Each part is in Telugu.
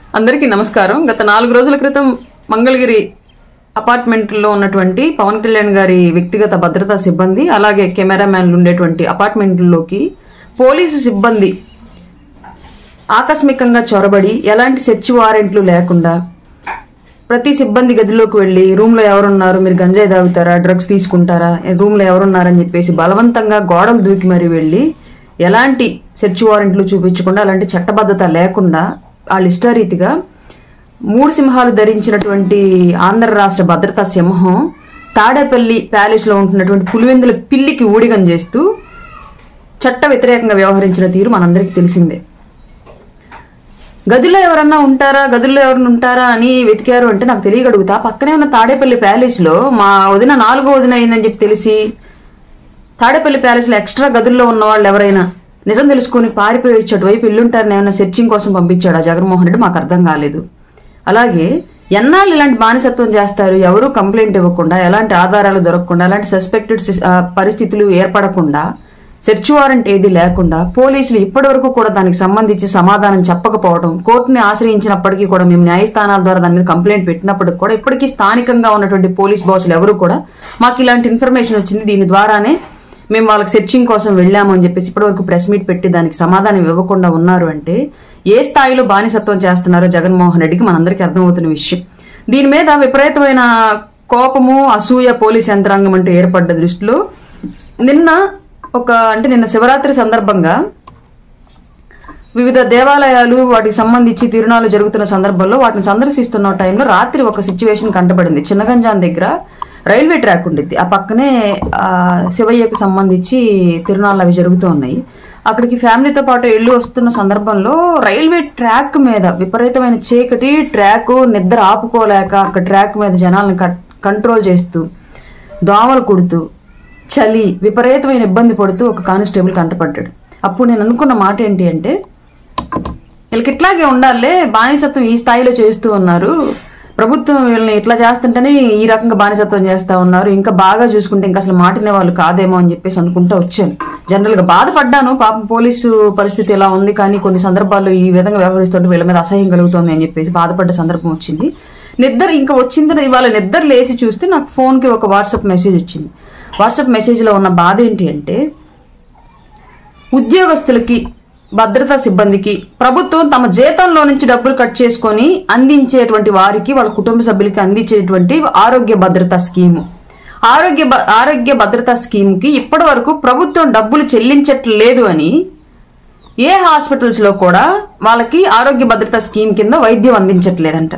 అందరికీ నమస్కారం గత నాలుగు రోజుల క్రితం మంగళగిరి అపార్ట్మెంట్లో ఉన్నటువంటి పవన్ కళ్యాణ్ గారి వ్యక్తిగత భద్రతా సిబ్బంది అలాగే కెమెరామ్యాన్లు ఉండేటువంటి అపార్ట్మెంట్లోకి పోలీసు సిబ్బంది ఆకస్మికంగా చొరబడి ఎలాంటి సెర్చ్ వారెంట్లు లేకుండా ప్రతి సిబ్బంది గదిలోకి వెళ్ళి రూమ్లో ఎవరున్నారు మీరు గంజాయి తాగుతారా డ్రగ్స్ తీసుకుంటారా రూమ్లో ఎవరున్నారని చెప్పేసి బలవంతంగా గోడలు దూకి మరీ వెళ్ళి ఎలాంటి సెర్చ్ వారెంట్లు చూపించకుండా అలాంటి చట్టబద్ధత లేకుండా వాళ్ళ ఇష్టారీతిగా మూడు సింహాలు ధరించినటువంటి ఆంధ్ర రాష్ట్ర భద్రతా సింహం తాడేపల్లి ప్యాలెస్లో ఉంటున్నటువంటి పులివెందుల పిల్లికి ఊడిగం చేస్తూ చట్ట వ్యతిరేకంగా వ్యవహరించిన తీరు మనందరికీ తెలిసిందే గదిలో ఎవరన్నా ఉంటారా గదుల్లో ఎవరన్నా ఉంటారా అని వెతికారు అంటే నాకు తెలియగడుగుతా పక్కనే ఉన్న తాడేపల్లి ప్యాలెస్లో మా వదిన నాలుగో వదిన అయిందని చెప్పి తెలిసి తాడేపల్లి ప్యాలెస్లో ఎక్స్ట్రా గదుల్లో ఉన్న వాళ్ళు ఎవరైనా నిజం తెలుసుకొని పారిపోయి వచ్చి అటువైపు ఇల్లుంటారని ఏమైనా సెర్చింగ్ కోసం పంపించాడు ఆ జగన్మోహన్ రెడ్డి మాకు అర్థం కాలేదు అలాగే ఎన్నాళ్ళు ఇలాంటి బానిసత్వం చేస్తారు ఎవరు కంప్లైంట్ ఇవ్వకుండా ఎలాంటి ఆధారాలు దొరకకుండా ఎలాంటి సస్పెక్టెడ్ పరిస్థితులు ఏర్పడకుండా సెర్చ్ వారెంట్ ఏది లేకుండా పోలీసులు ఇప్పటివరకు కూడా దానికి సంబంధించి సమాధానం చెప్పకపోవడం కోర్టుని ఆశ్రయించినప్పటికీ కూడా మేము న్యాయస్థానాల ద్వారా దాని మీద కంప్లైంట్ పెట్టినప్పటికి కూడా ఇప్పటికీ స్థానికంగా ఉన్నటువంటి పోలీస్ బాసులు ఎవరు కూడా మాకు ఇలాంటి ఇన్ఫర్మేషన్ వచ్చింది దీని ద్వారానే మేము వాళ్ళకి సెర్చింగ్ కోసం వెళ్ళాము అని చెప్పేసి ఇప్పటివరకు ప్రెస్ మీట్ పెట్టి దానికి సమాధానం ఇవ్వకుండా ఉన్నారు అంటే ఏ స్థాయిలో బానిసత్వం చేస్తున్నారో జగన్మోహన్ రెడ్డికి మనందరికీ అర్థమవుతున్న విషయం దీని మీద విపరీతమైన కోపము అసూయ పోలీస్ యంత్రాంగం అంటే ఏర్పడ్డ దృష్టిలో నిన్న ఒక అంటే నిన్న శివరాత్రి సందర్భంగా వివిధ దేవాలయాలు వాటికి సంబంధించి తిరునాలు జరుగుతున్న సందర్భంలో వాటిని సందర్శిస్తున్న టైంలో రాత్రి ఒక సిచ్యువేషన్ కంటపడింది చిన్నగంజాన్ దగ్గర రైల్వే ట్రాక్ ఉండిద్ది ఆ పక్కనే ఆ, శివయ్యకు సంబంధించి తిరునాళ్ళు అవి జరుగుతూ ఉన్నాయి అక్కడికి ఫ్యామిలీతో పాటు వెళ్ళి వస్తున్న సందర్భంలో రైల్వే ట్రాక్ మీద విపరీతమైన చీకటి ట్రాక్ నిద్ర ఆపుకోలేక అక్కడ ట్రాక్ మీద జనాలను కట్- కంట్రోల్ చేస్తూ దోమలు కుడుతూ చలి విపరీతమైన ఇబ్బంది పడుతూ ఒక కానిస్టేబుల్ కంటపడ్డాడు అప్పుడు నేను అనుకున్న మాట ఏంటి అంటే వీళ్ళకి ఇట్లాగే ఉండాలే బానిసత్వం ఈ స్థాయిలో చేస్తూ ఉన్నారు ప్రభుత్వం వీళ్ళని ఇట్లా చేస్తుంటేనే ఈ రకంగా బానిసత్వం చేస్తా ఉన్నారు ఇంకా బాగా చూసుకుంటే ఇంకా అసలు మాటినే వాళ్ళు కాదేమో అని చెప్పేసి అనుకుంటూ వచ్చాను జనరల్ గా బాధపడ్డాను పాపం పోలీసు పరిస్థితి ఎలా ఉంది కానీ కొన్ని సందర్భాల్లో ఈ విధంగా వ్యవహరిస్తుంటే వీళ్ళ మీద అసహ్యం కలుగుతోంది అని చెప్పేసి బాధపడ్డ సందర్భం వచ్చింది నిద్ర ఇంకా వచ్చింది ఇవాళ నిద్ర లేచి చూస్తే నాకు ఫోన్కి ఒక వాట్సాప్ మెసేజ్ వచ్చింది వాట్సాప్ మెసేజ్లో ఉన్న బాధ ఏంటి అంటే ఉద్యోగస్తులకి భద్రతా సిబ్బందికి ప్రభుత్వం తమ జీతంలో నుంచి డబ్బులు కట్ చేసుకొని అందించేటువంటి వారికి వాళ్ళ కుటుంబ సభ్యులకి అందించేటువంటి ఆరోగ్య భద్రతా స్కీము ఆరోగ్య భ- ఆరోగ్య భద్రతా స్కీమ్కి ఇప్పటి వరకు ప్రభుత్వం డబ్బులు చెల్లించట్లేదు అని ఏ హాస్పిటల్స్ లో కూడా వాళ్ళకి ఆరోగ్య భద్రతా స్కీమ్ కింద వైద్యం అందించట్లేదంట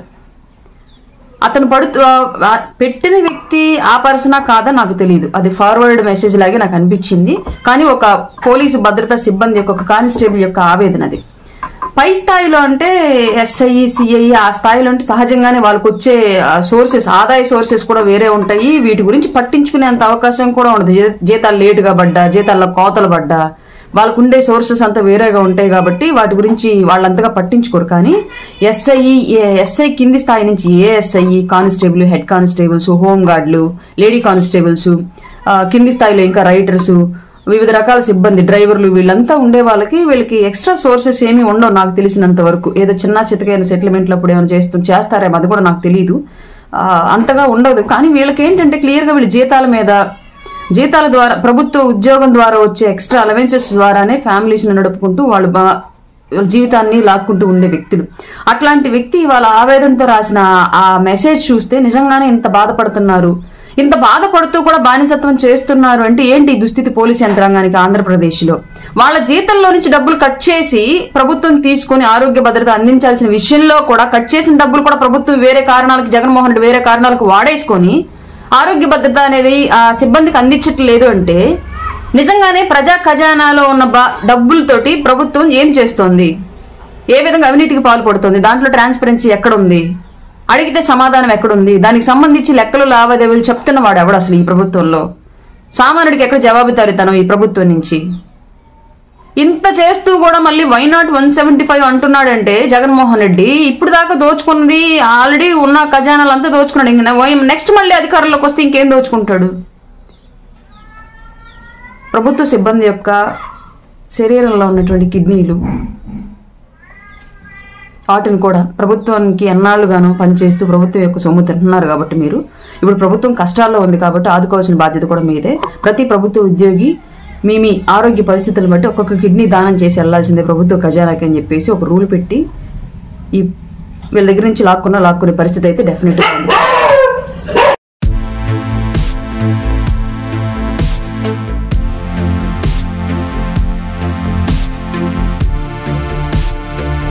అతను పడుతూ ఆ, పెట్టిన వ్యక్తి ఆ పర్సనా కాదా నాకు తెలియదు అది ఫార్వర్డ్ మెసేజ్ లాగే నాకు అనిపించింది కానీ ఒక పోలీసు భద్రతా సిబ్బంది యొక్క ఒక కానిస్టేబుల్ యొక్క ఆవేదన అది పై స్థాయిలో అంటే ఎస్ఐ సిఐ ఆ స్థాయిలో అంటే సహజంగానే వాళ్ళకి వచ్చే సోర్సెస్ ఆదాయ సోర్సెస్ కూడా వేరే ఉంటాయి వీటి గురించి పట్టించుకునేంత అవకాశం కూడా ఉండదు జీ- జీతాలు లేటుగా పడ్డా జీతాల్లో కోతలు పడ్డా వాళ్ళకు ఉండే సోర్సెస్ అంతా వేరేగా ఉంటాయి కాబట్టి వాటి గురించి వాళ్ళంతగా పట్టించుకోరు కానీ ఎస్ఐ ఎస్ఐ కింది స్థాయి నుంచి ASI constable head constables home గార్డులు లేడీ కానిస్టేబుల్స్ ఆ, కింది స్థాయిలో ఇంకా రైటర్స్ వివిధ రకాల సిబ్బంది డ్రైవర్లు వీళ్ళంతా ఉండే వాళ్ళకి వీళ్ళకి ఎక్స్ట్రా సోర్సెస్ ఏమీ ఉండవు నాకు తెలిసినంత వరకు ఏదో చిన్న చితకైన సెటిల్మెంట్లు అప్పుడు ఏమైనా చేస్తూ చేస్తారేమో అది కూడా నాకు తెలియదు ఆ, అంతగా ఉండదు కానీ వీళ్ళకి ఏంటంటే క్లియర్గా వీళ్ళ జీతాల మీద జీతాల ద్వారా ప్రభుత్వ ఉద్యోగం ద్వారా వచ్చే ఎక్స్ట్రా అలవెన్సెస్ ద్వారానే ఫ్యామిలీస్ని నడుపుకుంటూ వాళ్ళు బా వాళ్ళ జీవితాన్ని లాక్కుంటూ ఉండే వ్యక్తులు అట్లాంటి వ్యక్తి వాళ్ళ ఆవేదనతో రాసిన ఆ మెసేజ్ చూస్తే నిజంగానే ఇంత బాధపడుతున్నారు ఇంత బాధపడుతూ కూడా బానిసత్వం చేస్తున్నారు అంటే ఏంటి ఈ దుస్థితి పోలీస్ యంత్రాంగానికి ఆంధ్రప్రదేశ్లో వాళ్ళ జీతంలో నుంచి డబ్బులు కట్ చేసి ప్రభుత్వం తీసుకొని ఆరోగ్య భద్రత అందించాల్సిన విషయంలో కూడా కట్ చేసిన డబ్బులు కూడా ప్రభుత్వం వేరే కారణాలకు జగన్మోహన్ రెడ్డి వేరే కారణాలకు వాడేసుకొని ఆరోగ్య భద్రత అనేది ఆ సిబ్బందికి అందించట్లేదు అంటే నిజంగానే ప్రజా ఖజానాలో ఉన్న బా డబ్బులతోటి ప్రభుత్వం ఏం చేస్తోంది ఏ విధంగా అవినీతికి పాల్పడుతుంది దాంట్లో ట్రాన్స్పరెన్సీ ఎక్కడుంది అడిగితే సమాధానం ఎక్కడుంది దానికి సంబంధించి లెక్కలు లావాదేవీలు చెప్తున్నవాడు ఎవడు అసలు ఈ ప్రభుత్వంలో సామాన్యుడికి ఎక్కడ జవాబుదారితనం ఈ ప్రభుత్వం నుంచి ఇంత చేస్తూ కూడా మళ్ళీ why not one seventy five అంటున్నాడంటే జగన్మోహన్ రెడ్డి ఇప్పుడు దాకా దోచుకుంది ఆల్రెడీ ఉన్న ఖజానాలు అంతా దోచుకున్నాడు ఇంక నెక్స్ట్ మళ్ళీ అధికారంలోకి వస్తే ఇంకేం దోచుకుంటాడు ప్రభుత్వ సిబ్బంది యొక్క శరీరంలో ఉన్నటువంటి కిడ్నీలు వాటిని కూడా ప్రభుత్వానికి ఎన్నాళ్ళుగానో పనిచేస్తూ ప్రభుత్వం యొక్క సొమ్ము తింటున్నారు కాబట్టి మీరు ఇప్పుడు ప్రభుత్వం కష్టాల్లో ఉంది కాబట్టి ఆదుకోవాల్సిన బాధ్యత కూడా మీదే ప్రతి ప్రభుత్వ ఉద్యోగి మీ మీ ఆరోగ్య పరిస్థితులను బట్టి ఒక్కొక్క కిడ్నీ దానం చేసి వెళ్లాల్సిందే ప్రభుత్వ ఖజానాకి అని చెప్పేసి ఒక రూల్ పెట్టి ఈ వీళ్ళ దగ్గర నుంచి లాక్కున్న లాక్కునే పరిస్థితి అయితే డెఫినెట్గా ఉంది